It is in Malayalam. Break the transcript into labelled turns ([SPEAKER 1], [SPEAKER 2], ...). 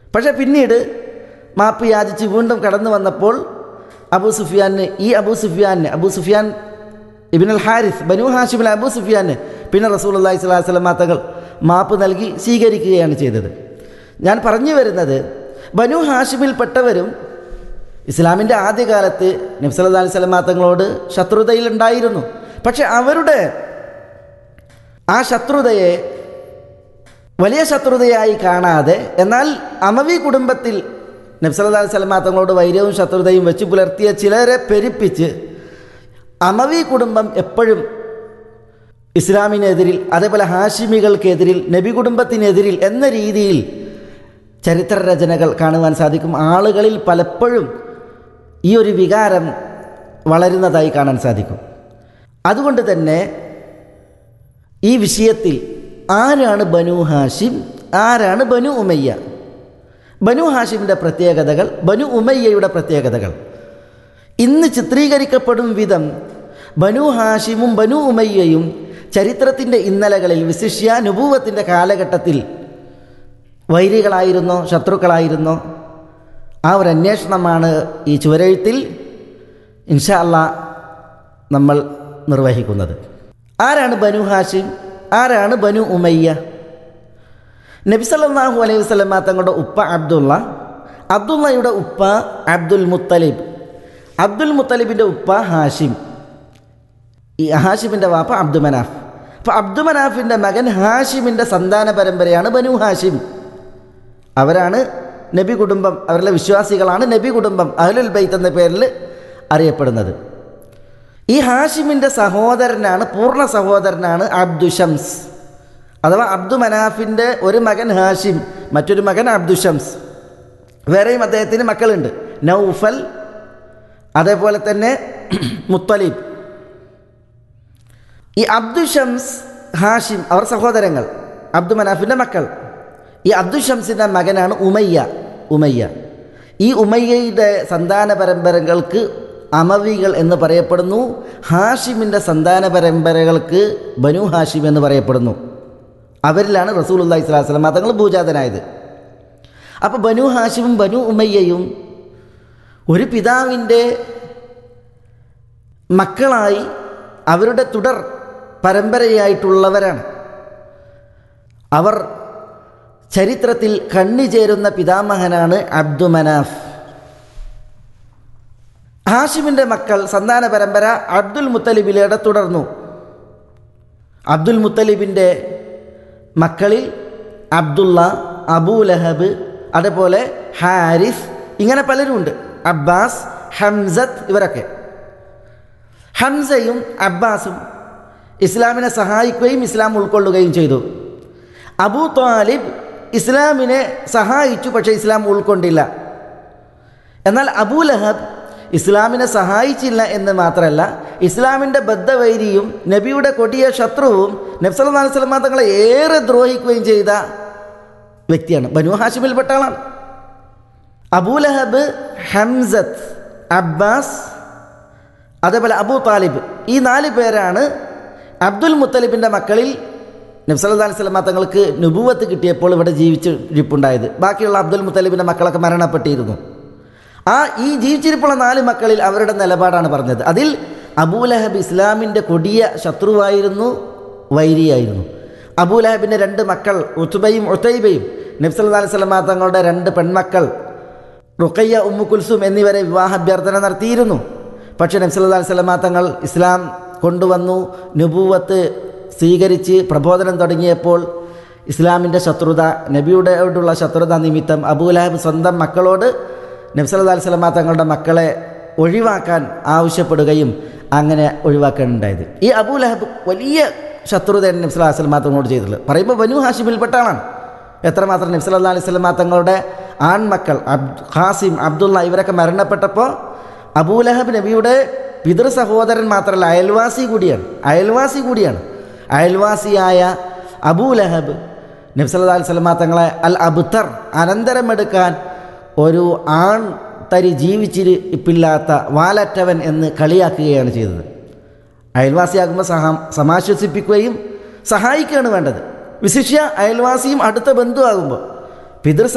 [SPEAKER 1] പക്ഷേ പിന്നീട് മാപ്പ് യാചിച്ച് വീണ്ടും കടന്നു വന്നപ്പോൾ അബൂ സുഫിയാന് ഈ അബൂ സുഫിയാന് അബൂ സുഫിയാൻ ഇബിൻ അൽ ഹാരിസ് ബനു ഹാഷിബിൻ അബൂ സുഫിയാന് പിന്നെ റസൂൽ അള്ളാഹി സ്വലാഹു വസ്ലം തങ്ങൾ മാപ്പ് നൽകി സ്വീകരിക്കുകയാണ് ചെയ്തത് ഞാൻ പറഞ്ഞു വരുന്നത് ബനു ഹാഷിമിൽപ്പെട്ടവരും ഇസ്ലാമിൻ്റെ ആദ്യകാലത്ത് നബ്സല്ലാ അലൈഹി സ്വലമാ തങ്ങളോട് ശത്രുതയിലുണ്ടായിരുന്നു പക്ഷെ അവരുടെ ആ ശത്രുതയെ വലിയ ശത്രുതയായി കാണാതെ എന്നാൽ അമവി കുടുംബത്തിൽ നബ്സല്ലാ അലൈഹി സ്വലമാ തങ്ങളോട് വൈര്യവും ശത്രുതയും വെച്ച് പുലർത്തിയ ചിലരെ പെരുപ്പിച്ച് അമവി കുടുംബം എപ്പോഴും ഇസ്ലാമിനെതിരിൽ അതേപോലെ ഹാഷിമികൾക്കെതിരിൽ നബി കുടുംബത്തിനെതിരിൽ എന്ന രീതിയിൽ ചരിത്രരചനകൾ കാണുവാൻ സാധിക്കും ആളുകളിൽ പലപ്പോഴും ഈ ഒരു വികാരം വളരുന്നതായി കാണാൻ സാധിക്കും അതുകൊണ്ട് തന്നെ ഈ വിഷയത്തിൽ ആരാണ് ബനു ഹാഷിം ആരാണ് ബനു ഉമയ്യ ബനു ഹാഷിമിൻ്റെ പ്രത്യേകതകൾ ബനു ഉമയ്യയുടെ പ്രത്യേകതകൾ ഇന്ന് ചിത്രീകരിക്കപ്പെടും വിധം ബനു ഹാഷിമും ബനു ഉമയ്യയും ചരിത്രത്തിൻ്റെ ഇന്നലകളിൽ വിശിഷ്യ നുപൂവത്തിൻ്റെ കാലഘട്ടത്തിൽ വൈരികളായിരുന്നോ ശത്രുക്കളായിരുന്നോ ആ ഒരു അന്വേഷണമാണ് ഈ ചുവരെഴുത്തിൽ ഇൻഷാ അല്ലാ നമ്മൾ നിർവഹിക്കുന്നത് ആരാണ് ബനു ഹാഷിം ആരാണ് ബനു ഉമയ്യ നബി സല്ലല്ലാഹു അലൈഹി വസല്ലമ തങ്ങളുടെ ഉപ്പ അബ്ദുള്ള അബ്ദുള്ളയുടെ ഉപ്പ അബ്ദുൽ മുത്തലിബ് അബ്ദുൽ മുത്തലിബിൻ്റെ ഉപ്പ ഹാഷിം ഈ ഹാഷിമിൻ്റെ വാപ്പ അബ്ദു മനാഫ് അപ്പോൾ അബ്ദു മനാഫിൻ്റെ മകൻ ഹാഷിമിൻ്റെ സന്താന പരമ്പരയാണ് ബനു ഹാഷിം അവരാണ് നബി കുടുംബം അവരുടെ വിശ്വാസികളാണ് നബി കുടുംബം അഹ്ലുൽ ബൈത്ത് എന്ന പേരിൽ അറിയപ്പെടുന്നത് ഈ ഹാഷിമിൻ്റെ സഹോദരനാണ് പൂർണ്ണ സഹോദരനാണ് അബ്ദു ഷംസ് അഥവാ അബ്ദു മനാഫിൻ്റെ ഒരു മകൻ ഹാഷിം മറ്റൊരു മകൻ അബ്ദു ഷംസ് വേറെയും അദ്ദേഹത്തിന് മക്കളുണ്ട് നൗഫൽ അതേപോലെ തന്നെ മുത്തലീബ് ഈ അബ്ദു ഷംസ് ഹാഷിം അവർ സഹോദരങ്ങൾ അബ്ദു മനാഫിൻ്റെ മക്കൾ ഈ അബ്ദു ഷംസിൻ്റെ മകനാണ് ഉമയ്യ ഉമയ്യ ഈ ഉമയ്യയുടെ സന്താന പരമ്പരകൾക്ക് അമവികൾ എന്ന് പറയപ്പെടുന്നു ഹാഷിമിൻ്റെ സന്താന പരമ്പരകൾക്ക് ബനു ഹാഷിം എന്ന് പറയപ്പെടുന്നു അവരിലാണ് റസൂൽ അള്ളഹി സ്വലാസ്ലം തങ്ങൾ ഭൂജാതനായത് അപ്പോൾ ബനു ഹാഷിമും ബനു ഉമയ്യയും ഒരു പിതാവിൻ്റെ മക്കളായി അവരുടെ തുടർ പരമ്പരയായിട്ടുള്ളവരാണ് അവർ ചരിത്രത്തിൽ കണ്ണിചേരുന്ന പിതാമഹനാണ് അബ്ദു മനാഫ് ഹാഷിമിൻ്റെ മക്കൾ സന്താന പരമ്പര അബ്ദുൽ മുത്തലിബിലൂടെ തുടർന്നു അബ്ദുൽ മുത്തലിബിൻ്റെ മക്കളിൽ അബ്ദുള്ള അബൂലഹബ് അതേപോലെ ഹാരിസ് ഇങ്ങനെ പലരുമുണ്ട് അബ്ബാസ് ഹംസത്ത് ഇവരൊക്കെ ഹംസയും അബ്ബാസും ഇസ്ലാമിനെ സഹായിക്കുകയും ഇസ്ലാം ഉൾക്കൊള്ളുകയും ചെയ്തു അബൂ താലിബ് ഇസ്ലാമിനെ സഹായിച്ചു പക്ഷേ ഇസ്ലാം ഉൾക്കൊണ്ടില്ല എന്നാൽ അബൂ ലഹബ് ഇസ്ലാമിനെ സഹായിച്ചില്ല എന്ന് മാത്രമല്ല ഇസ്ലാമിൻ്റെ ബദ്ധവൈരിയും നബിയുടെ കൊടിയ ശത്രുവും നബ്സല്ലാ സ്വലമ തങ്ങളെ ഏറെ ദ്രോഹിക്കുകയും ചെയ്ത വ്യക്തിയാണ് ബനു ഹാഷിമിൽപ്പെട്ട ആളാണ് അബൂലഹബ് ഹംസത്ത് അബ്ബാസ് അതേപോലെ അബൂ താലിബ് ഈ നാല് പേരാണ് അബ്ദുൽ മുത്തലിബിൻ്റെ മക്കളിൽ നബ്സല്ലാ അലൈഹി സ്വലമ തങ്ങൾക്ക് നുബുവത്ത് കിട്ടിയപ്പോൾ ഇവിടെ ജീവിച്ച് ഇരിപ്പുണ്ടായത് ബാക്കിയുള്ള അബ്ദുൽ മുത്തലിബിൻ്റെ മക്കളൊക്കെ മരണപ്പെട്ടിരുന്നു ആ ഈ ജീവിച്ചിരിപ്പുള്ള നാല് മക്കളിൽ അവരുടെ നിലപാടാണ് പറഞ്ഞത് അതിൽ അബൂലഹബ് ഇസ്ലാമിൻ്റെ കൊടിയ ശത്രുവായിരുന്നു വൈരിയായിരുന്നു അബൂലഹബിൻ്റെ രണ്ട് മക്കൾ ഉത്തുബയും ഉത്തൈബയും നബ്സല്ലാ അലൈഹി സ്വലമ തങ്ങളുടെ രണ്ട് പെൺമക്കൾ റുക്കയ്യ ഉമ്മു കുൽസും എന്നിവരെ വിവാഹാഭ്യർത്ഥന നടത്തിയിരുന്നു പക്ഷേ നബ്സല്ലാ അലൈഹി സ്വലമ തങ്ങൾ ഇസ്ലാം കൊണ്ടുവന്നു നുബൂവത്ത് സ്വീകരിച്ച് പ്രബോധനം തുടങ്ങിയപ്പോൾ ഇസ്ലാമിൻ്റെ ശത്രുത നബിയോടുള്ള ശത്രുത നിമിത്തം അബൂലഹബ് സ്വന്തം മക്കളോട് നബ്സല്ലാ അലൈഹി സ്വലമ തങ്ങളുടെ മക്കളെ ഒഴിവാക്കാൻ ആവശ്യപ്പെടുകയും അങ്ങനെ ഒഴിവാക്കാനുണ്ടായത് ഈ അബൂലഹബ് വലിയ ശത്രുതയാണ് നബ്സല്ലാ അലൈഹി സ്വലമ തങ്ങളോട് ചെയ്തിട്ടുള്ളത് പറയുമ്പോൾ ബനു ഹാഷിമിൽപ്പെട്ട ആളാണ് എത്രമാത്രം നബ്സല്ലാ അലൈഹി സ്വലമ തങ്ങളുടെ ആൺമക്കൾ അബ് ഖാസിം അബ്ദുള്ള ഇവരൊക്കെ മരണപ്പെട്ടപ്പോൾ അബൂലഹബ് നബിയുടെ പിതൃ സഹോദരൻ മാത്രമല്ല അയൽവാസി കൂടിയാണ് അയൽവാസി കൂടിയാണ് അയൽവാസിയായ അബൂലഹബ് നബ്സല്ലാ അലൈഹി സ്വലമ തങ്ങളെ അൽ അബുത്തർ അനന്തരമെടുക്കാൻ ഒരു ആൺ തരി ജീവിച്ചിരിപ്പില്ലാത്ത വാലറ്റവൻ എന്ന് കളിയാക്കുകയാണ് ചെയ്തത് അയൽവാസിയാകുമ്പോൾ സഹ സമാശ്വസിപ്പിക്കുകയും സഹായിക്കുകയാണ് വേണ്ടത് വിശിഷ്യ അയൽവാസിയും അടുത്ത ബന്ധുവാകുമ്പോൾ പിതൃ